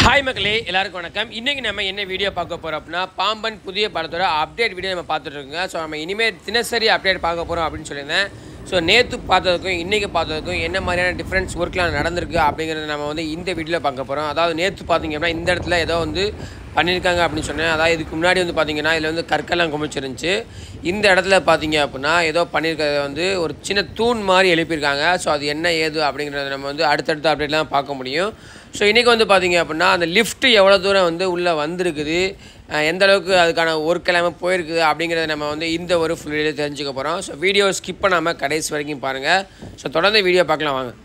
hi மக்களே எல்லாருக்கும் வணக்கம் இன்றைக்கி நம்ம என்ன வீடியோ பார்க்க போகிறோம் அப்படின்னா பாம்பன் புதிய படத்தோட அப்டேட் வீடியோ நம்ம பார்த்துட்டு இருக்கோங்க ஸோ நம்ம இனிமேல் தினசரி அப்டேட் பார்க்க போகிறோம் அப்படின்னு சொல்லியிருந்தேன் ஸோ நேற்று பார்த்ததுக்கும் இன்றைக்கி பார்த்ததுக்கும் என்ன மாதிரியான டிஃப்ரென்ஸ் ஒர்க்லாம் நடந்திருக்கு அப்படிங்கிறத நம்ம வந்து இந்த வீடியோவில் பார்க்க போகிறோம் அதாவது நேற்று பார்த்தீங்க அப்படின்னா இந்த இடத்துல ஏதோ வந்து பண்ணியிருக்காங்க அப்படின்னு சொன்னேன் அதாவது இதுக்கு முன்னாடி வந்து பார்த்தீங்கன்னா இதில் வந்து கற்கெல்லாம் குமிச்சிருந்துச்சு இந்த இடத்துல பார்த்தீங்க அப்படின்னா ஏதோ பண்ணியிருக்கிறத வந்து ஒரு சின்ன தூண் மாதிரி எழுப்பியிருக்காங்க ஸோ அது என்ன ஏது அப்படிங்கிறத நம்ம வந்து அடுத்தடுத்த அப்டேட்லாம் பார்க்க முடியும் ஸோ இன்றைக்கி வந்து பார்த்தீங்க அப்படின்னா அந்த லிஃப்ட்டு எவ்வளோ தூரம் வந்து உள்ளே வந்திருக்குது அஹ் எந்த அளவுக்கு அதுக்கான ஒர்க் எல்லாமே போயிருக்குது அப்படிங்கிறத நம்ம வந்து இந்த ஒரு ஃபுல் வீடியோ தெரிஞ்சுக்க போகிறோம் ஸோ வீடியோ ஸ்கிப் பண்ணாமல் கடைசி வரைக்கும் பாருங்கள் ஸோ தொடர்ந்து வீடியோ பார்க்கலாம் வாங்க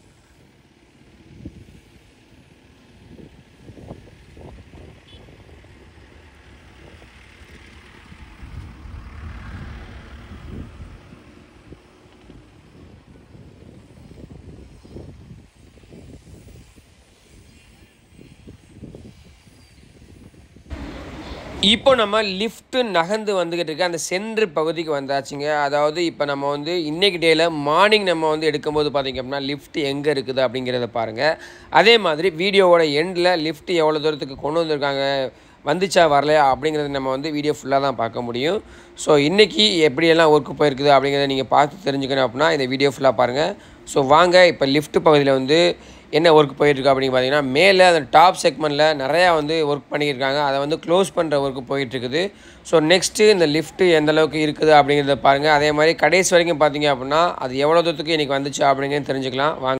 இப்போ நம்ம லிஃப்ட்டு நகர்ந்து வந்துக்கிட்டு இருக்க அந்த சென்ட்ரு பகுதிக்கு வந்தாச்சுங்க அதாவது இப்போ நம்ம வந்து இன்றைக்கி டேயில் மார்னிங் நம்ம வந்து எடுக்கும்போது பார்த்திங்க அப்படின்னா லிஃப்ட் எங்கே இருக்குது அப்படிங்கிறத பாருங்கள் அதே மாதிரி வீடியோவோட எண்டில் லிஃப்ட் எவ்வளோ தூரத்துக்கு கொண்டு வந்திருக்காங்க வந்துச்சா வரலையா அப்படிங்கிறத நம்ம வந்து வீடியோ ஃபுல்லாக தான் பார்க்க முடியும் ஸோ இன்றைக்கி எப்படியெல்லாம் ஒர்க்கு போயிருக்குது அப்படிங்கிறத நீங்கள் பார்த்து தெரிஞ்சுக்கணும் அப்படின்னா இந்த வீடியோ ஃபுல்லாக பாருங்கள் ஸோ வாங்க இப்போ லிஃப்ட் பகுதியில் வந்து என்ன ஒர்க் போயிட்டுருக்கு அப்படின்னு பார்த்தீங்கன்னா மேலே அந்த டாப் செக்மெண்ட்டில் நிறையா வந்து ஒர்க் பண்ணியிருக்காங்க அதை வந்து க்ளோஸ் பண்ணுற ஒர்க்கு போயிட்டுருக்குது ஸோ நெக்ஸ்ட்டு இந்த லிஃப்ட்டு எந்த அளவுக்கு இருக்குது அப்படிங்கிறத பாருங்கள் அதே மாதிரி கடைசி வரைக்கும் பார்த்தீங்க அப்படின்னா அது எவ்வளோ தூரத்துக்கு இன்றைக்கி வந்துச்சு அப்படிங்கிறது தெரிஞ்சுக்கலாம் வாங்க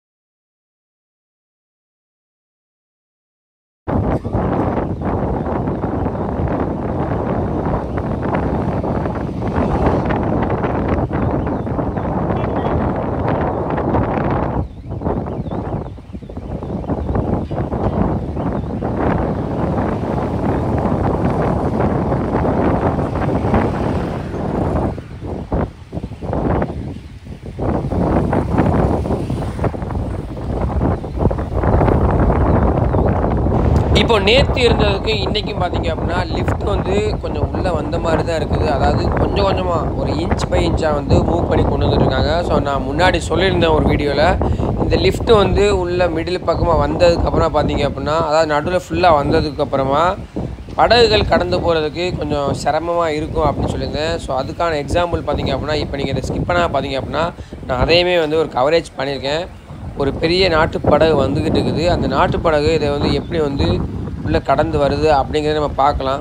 இப்போ நேற்று இருந்ததுக்கு இன்றைக்கும் பார்த்தீங்க அப்படின்னா லிஃப்ட் வந்து கொஞ்சம் உள்ளே வந்த மாதிரி தான் இருக்குது அதாவது கொஞ்சம் கொஞ்சமாக ஒரு இன்ச் பை இன்ச்சாக வந்து மூவ் பண்ணி கொண்டு வந்துருக்காங்க ஸோ நான் முன்னாடி சொல்லியிருந்தேன் ஒரு வீடியோவில் இந்த லிஃப்ட் வந்து உள்ள மிடில் பக்கமாக வந்ததுக்கப்புறம் பார்த்தீங்க அப்படின்னா அதாவது நடுவில் ஃபுல்லாக வந்ததுக்கப்புறமா படகுகள் கடந்து போகிறதுக்கு கொஞ்சம் சிரமமாக இருக்கும் அப்படின்னு சொல்லியிருந்தேன் ஸோ அதுக்கான எக்ஸாம்பிள் பார்த்தீங்க அப்படின்னா இப்போ நீங்கள் இதை ஸ்கிப் பண்ணால் பார்த்தீங்க அப்படின்னா நான் அதையுமே வந்து ஒரு கவரேஜ் பண்ணியிருக்கேன் ஒரு பெரிய நாட்டு படகு வந்துக்கிட்டு இருக்குது அந்த நாட்டு படகு இதை வந்து எப்படி வந்து உள்ளே கடந்து வருது அப்படிங்கிறத நம்ம பார்க்கலாம்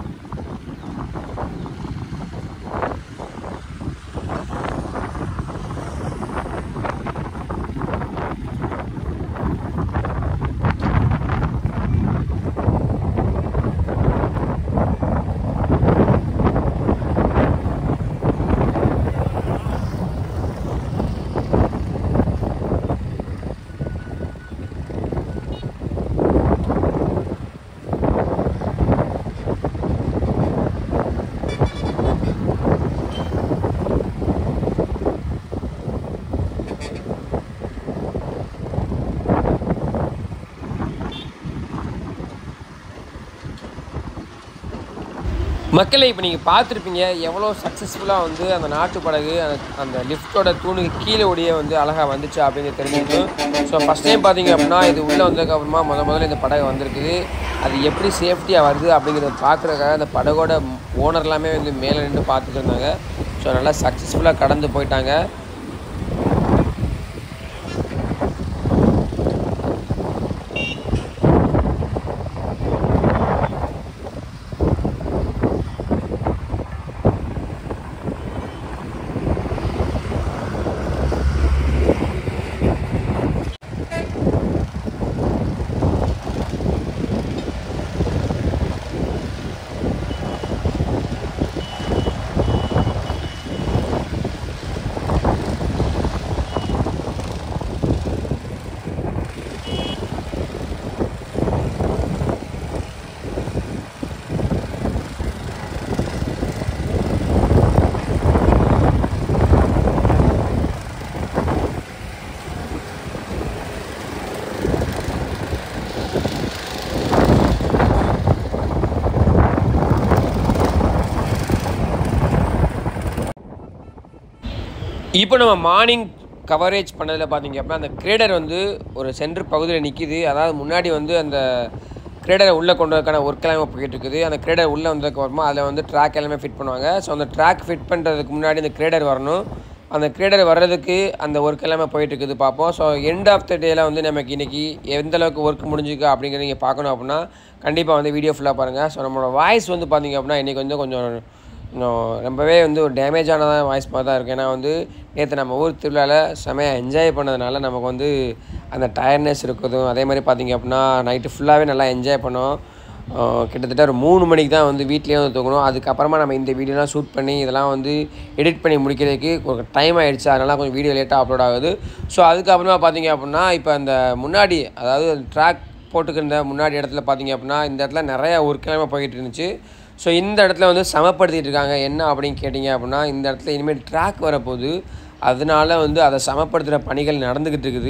மக்களை இப்போ நீங்கள் பார்த்துருப்பீங்க எவ்வளோ சக்ஸஸ்ஃபுல்லாக வந்து அந்த நாட்டு படகு அந்த அந்த லிஃப்ட்டோட தூணுக்கு கீழே ஒடியே வந்து அழகாக வந்துச்சு அப்படின்னு தெரிஞ்சுக்கணும் ஸோ ஃபஸ்ட் டைம் பார்த்தீங்க அப்படின்னா இது உள்ளே வந்ததுக்கப்புறமா முத முதல்ல இந்த படகு வந்திருக்குது அது எப்படி சேஃப்டியாக வருது அப்படிங்கிறத பார்க்குறதுக்காக அந்த படகோட ஓனர் எல்லாமே வந்து மேலே நின்று பார்த்துட்டு இருந்தாங்க ஸோ நல்லா சக்ஸஸ்ஃபுல்லாக கடந்து போயிட்டாங்க இப்போ நம்ம மார்னிங் கவரேஜ் பண்ணதில் பார்த்தீங்க அப்படின்னா அந்த கிரேடர் வந்து ஒரு சென்ட்ரு பகுதியில் நிற்கிது அதாவது முன்னாடி வந்து அந்த கிரேடரை உள்ளே கொண்டு வரக்கான ஒர்க் எல்லாமே போயிட்டு இருக்குது அந்த கிரேடர் உள்ளே வந்ததுக்கு அப்புறமா அதில் வந்து ட்ராக் எல்லாமே ஃபிட் பண்ணுவாங்க ஸோ அந்த ட்ராக் ஃபிட் பண்ணுறதுக்கு முன்னாடி அந்த கிரேடர் வரணும் அந்த கிரேடர் வர்றதுக்கு அந்த ஒர்க் எல்லாமே போயிட்டு இருக்குது பார்ப்போம் ஸோ எண்ட் ஆஃப் த டேல வந்து நமக்கு இன்றைக்கி எந்த அளவுக்கு ஒர்க் முடிஞ்சிருக்கு அப்படிங்கிறத நீங்கள் பார்க்கணும் அப்படின்னா கண்டிப்பாக வந்து வீடியோ ஃபுல்லாக பாருங்கள் ஸோ நம்மளோட வாய்ஸ் வந்து பார்த்தீங்க அப்படின்னா இன்றைக்கி வந்து கொஞ்சம் இன்னும் ரொம்பவே வந்து ஒரு டேமேஜ் ஆனதான் வாய்ஸ் மாதிரி தான் இருக்குது ஏன்னா வந்து நேற்று நம்ம ஊர் திருவிழாவில் செமையாக என்ஜாய் பண்ணதுனால நமக்கு வந்து அந்த டயர்ட்னஸ் இருக்குதும் அதே மாதிரி பார்த்தீங்க அப்படின்னா நைட்டு ஃபுல்லாகவே நல்லா என்ஜாய் பண்ணோம் ஆஹ் கிட்டத்தட்ட ஒரு மூணு மணிக்கு தான் வந்து வீட்லேயே வந்து தூங்கணும் அதுக்கப்புறமா நம்ம இந்த வீடியோலாம் ஷூட் பண்ணி இதெல்லாம் வந்து எடிட் பண்ணி முடிக்கிறதுக்கு ஒரு டைம் ஆகிடுச்சு அதனால் கொஞ்சம் வீடியோ லேட்டாக அப்லோட் ஆகுது ஸோ அதுக்கப்புறமா பார்த்தீங்க அப்படின்னா இப்போ அந்த முன்னாடி அதாவது ட்ராக் போட்டுக்கிருந்த முன்னாடி இடத்துல பார்த்தீங்க அப்படின்னா இந்த இடத்துல நிறைய ஒர்க் எல்லாமே போயிட்டு இருந்துச்சு ஸோ இந்த இடத்துல வந்து சமப்படுத்திட்டு இருக்காங்க என்ன அப்படின்னு கேட்டிங்க அப்படின்னா இந்த இடத்துல இனிமேல் ட்ராக் வரப்போகுது அதனால வந்து அதை சமப்படுத்துகிற பணிகள் நடந்துக்கிட்டு இருக்குது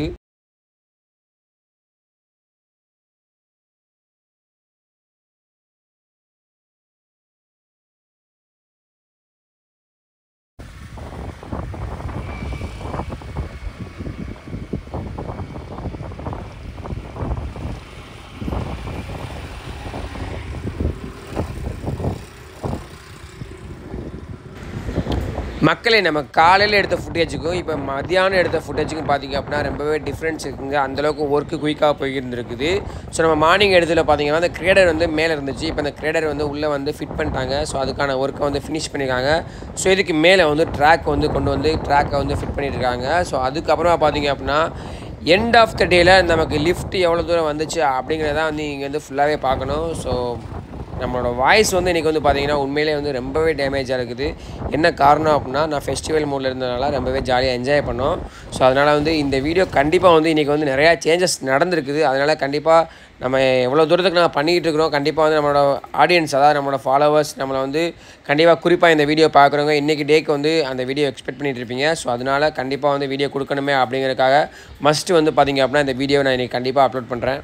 மக்களே நம்ம காலையில் எடுத்த ஃபுட்டேஜுக்கும் இப்போ மத்தியானம் எடுத்த ஃபுட்டேஜுக்கும் பார்த்தீங்க அப்படின்னா ரொம்பவே டிஃப்ரென்ஸ் இருக்குங்க அந்தளவுக்கு ஒர்க்கு குயிக்காக போயிருந்துருக்குது ஸோ நம்ம மார்னிங் எடுத்துல பார்த்தீங்கன்னா அந்த கிரேடர் வந்து மேலே இருந்துச்சு இப்போ அந்த கிரேடர் வந்து உள்ளே வந்து ஃபிட் பண்ணிட்டாங்க ஸோ அதுக்கான ஒர்க்கை வந்து ஃபினிஷ் பண்ணியிருக்காங்க ஸோ இதுக்கு மேலே வந்து ட்ராக் வந்து கொண்டு வந்து ட்ராக்கை வந்து ஃபிட் பண்ணிட்டு இருக்காங்க ஸோ அதுக்கப்புறமா பார்த்தீங்க அப்படின்னா எண்ட் ஆஃப் த டேயில் நமக்கு லிஃப்ட் எவ்வளோ தூரம் வந்துச்சு அப்படிங்கிறத வந்து இங்கே வந்து ஃபுல்லாகவே பார்க்கணும் ஸோ நம்மளோட வாய்ஸ் வந்து இன்றைக்கி வந்து பார்த்தீங்கன்னா உண்மையிலே வந்து ரொம்பவே டேமேஜாக இருக்குது என்ன காரணம் அப்படின்னா நான் ஃபெஸ்டிவல் மூடில் இருந்ததுனால ரொம்பவே ஜாலியாக என்ஜாய் பண்ணோம் ஸோ அதனால் வந்து இந்த வீடியோ கண்டிப்பாக வந்து இன்றைக்கி வந்து நிறையா சேஞ்சஸ் நடந்திருக்குது அதனால் கண்டிப்பாக நம்ம எவ்வளோ தூரத்துக்கு நான் பண்ணிக்கிட்டு இருக்கிறோம் கண்டிப்பாக வந்து நம்மளோட ஆடியன்ஸ் அதாவது நம்மளோட ஃபாலோவர்ஸ் நம்மளை வந்து கண்டிப்பாக குறிப்பாக இந்த வீடியோ பார்க்குறவங்க இன்றைக்கி டேக்கு வந்து அந்த வீடியோ எக்ஸ்பெக்ட் பண்ணிட்டு இருப்பீங்க ஸோ அதனால் கண்டிப்பாக வந்து வீடியோ கொடுக்கணுமே அப்படிங்கிறதுக்காக மஸ்ட் வந்து பார்த்தீங்க அப்படின்னா இந்த வீடியோ நான் இன்றைக்கி கண்டிப்பாக அப்லோட் பண்ணுறேன்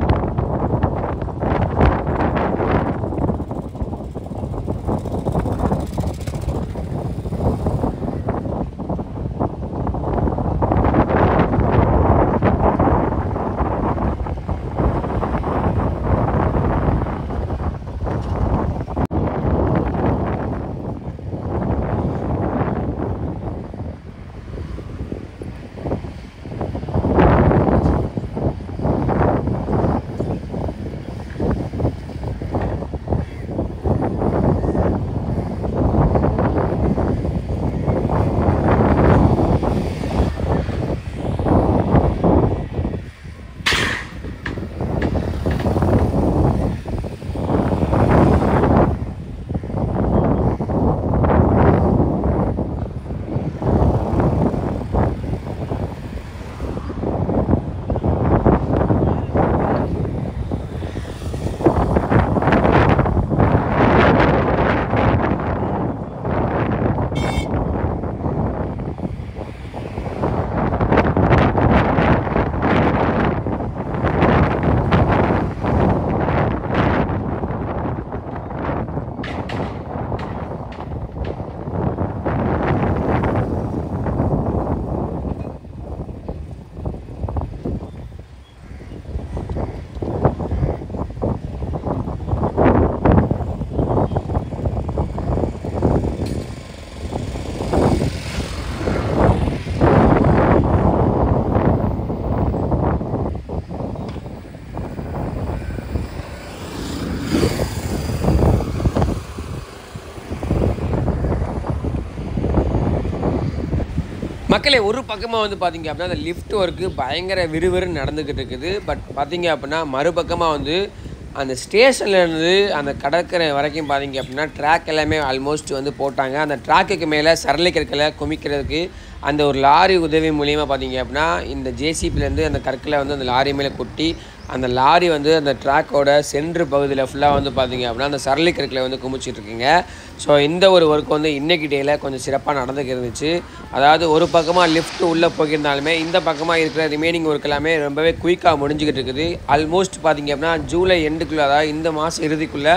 மக்களே ஒரு பக்கமாக வந்து பார்த்தீங்க அப்படின்னா அந்த லிஃப்ட் ஒர்க்கு பயங்கர விறுவிறுன்னு நடந்துக்கிட்டு இருக்குது பட் பார்த்தீங்க அப்படின்னா மறுபக்கமாக வந்து அந்த ஸ்டேஷன்லேருந்து அந்த கடற்கரை வரைக்கும் பார்த்தீங்க அப்படின்னா ட்ராக் எல்லாமே ஆல்மோஸ்ட் வந்து போட்டாங்க அந்த ட்ராக்குக்கு மேலே சரளை கற்களை குமிக்கிறதுக்கு அந்த ஒரு லாரி உதவி மூலியமாக பார்த்தீங்க அப்படின்னா இந்த ஜேசிபிலேருந்து அந்த கற்களை வந்து அந்த லாரி மேலே கொட்டி அந்த லாரி வந்து அந்த ட்ராக்கோட சென்ட்ரு பகுதியில் ஃபுல்லாக வந்து பார்த்தீங்க அப்படின்னா அந்த சரளி கற்களை வந்து குமிச்சிட்டு இருக்குங்க ஸோ இந்த ஒரு ஒர்க் வந்து இன்னைக்கு டேயில் கொஞ்சம் சிறப்பாக நடந்துக்கு இருந்துச்சு அதாவது ஒரு பக்கமாக லிஃப்ட் உள்ளே போயிருந்தாலுமே இந்த பக்கமாக இருக்கிற ரிமைனிங் ஒர்க் எல்லாமே ரொம்பவே குயிக்காக முடிஞ்சுக்கிட்டு இருக்குது ஆல்மோஸ்ட் பார்த்தீங்க அப்படின்னா ஜூலை எண்டுக்குள்ளே அதாவது இந்த மாதம் இறுதிக்குள்ளே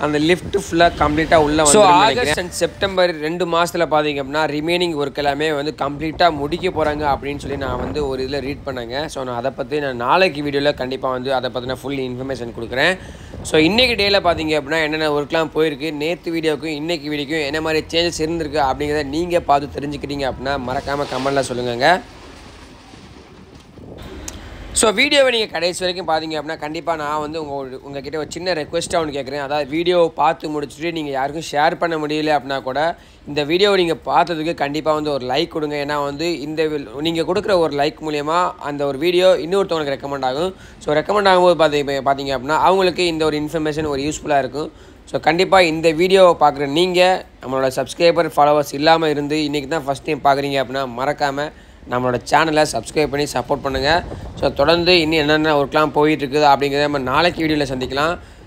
அந்த லிஃப்ட் ஃபுல்லாக கம்ப்ளீட்டாக உள்ள ஸோ ஆகஸ்ட் அண்ட் செப்டம்பர் ரெண்டு மாதத்தில் பார்த்தீங்க அப்படின்னா ரிமைனிங் ஒர்க் எல்லாமே வந்து கம்ப்ளீட்டாக முடிக்க போகிறாங்க அப்படின்னு சொல்லி நான் வந்து ஒரு இதில் ரீட் பண்ணேங்க ஸோ நான் அதை பற்றி நான் நாளைக்கு வீடியோவில் கண்டிப்பாக வந்து அதை பற்றின ஃபுல் இன்ஃபர்மேஷன் கொடுக்குறேன் ஸோ இன்றைக்கி டேயில் பார்த்தீங்க அப்படின்னா என்னென்ன ஒர்க்லாம் போயிருக்கு நேற்று வீடியோக்கும் இன்றைக்கி வீடியோக்கும் என்ன மாதிரி சேஞ்சஸ் இருந்திருக்கு அப்படிங்கிறத நீங்கள் பார்த்து தெரிஞ்சுக்கிட்டீங்க அப்படின்னா மறக்காமல் கமெண்டில் சொல்லுங்கங்க ஸோ வீடியோவை நீங்கள் கடைசி வரைக்கும் பார்த்தீங்க அப்படின்னா கண்டிப்பாக நான் வந்து உங்கள் உங்ககிட்ட ஒரு சின்ன ரெக்வெஸ்ட்டாக ஒன்று கேட்குறேன் அதாவது வீடியோவை பார்த்து முடிச்சுட்டு நீங்கள் யாருக்கும் ஷேர் பண்ண முடியல அப்படின்னா கூட இந்த வீடியோவை நீங்கள் பார்த்ததுக்கு கண்டிப்பாக வந்து ஒரு லைக் கொடுங்க ஏன்னா வந்து இந்த நீங்கள் கொடுக்குற ஒரு லைக் மூலயமா அந்த ஒரு வீடியோ இன்னொருத்தவங்களுக்கு ரெக்கமெண்ட் ஆகும் ஸோ ரெக்கமெண்ட் ஆகும்போது பார்த்தீங்க பார்த்தீங்க அப்படின்னா அவங்களுக்கு இந்த ஒரு இன்ஃபர்மேஷன் ஒரு யூஸ்ஃபுல்லாக இருக்கும் ஸோ கண்டிப்பாக இந்த வீடியோவை பார்க்குற நீங்கள் நம்மளோட சப்ஸ்கிரைபர் ஃபாலோவர்ஸ் இல்லாமல் இருந்து இன்றைக்கி தான் ஃபஸ்ட் டைம் பார்க்குறீங்க அப்படின்னா மறக்காமல் நம்மளோட சேனலை சப்ஸ்கிரைப் பண்ணி சப்போர்ட் பண்ணுங்கள் ஸோ தொடர்ந்து இன்னும் என்னென்ன ஒர்க்லாம் போயிட்டு இருக்குது அப்படிங்கிறத நம்ம நாளைக்கு வீடியோவில் சந்திக்கலாம்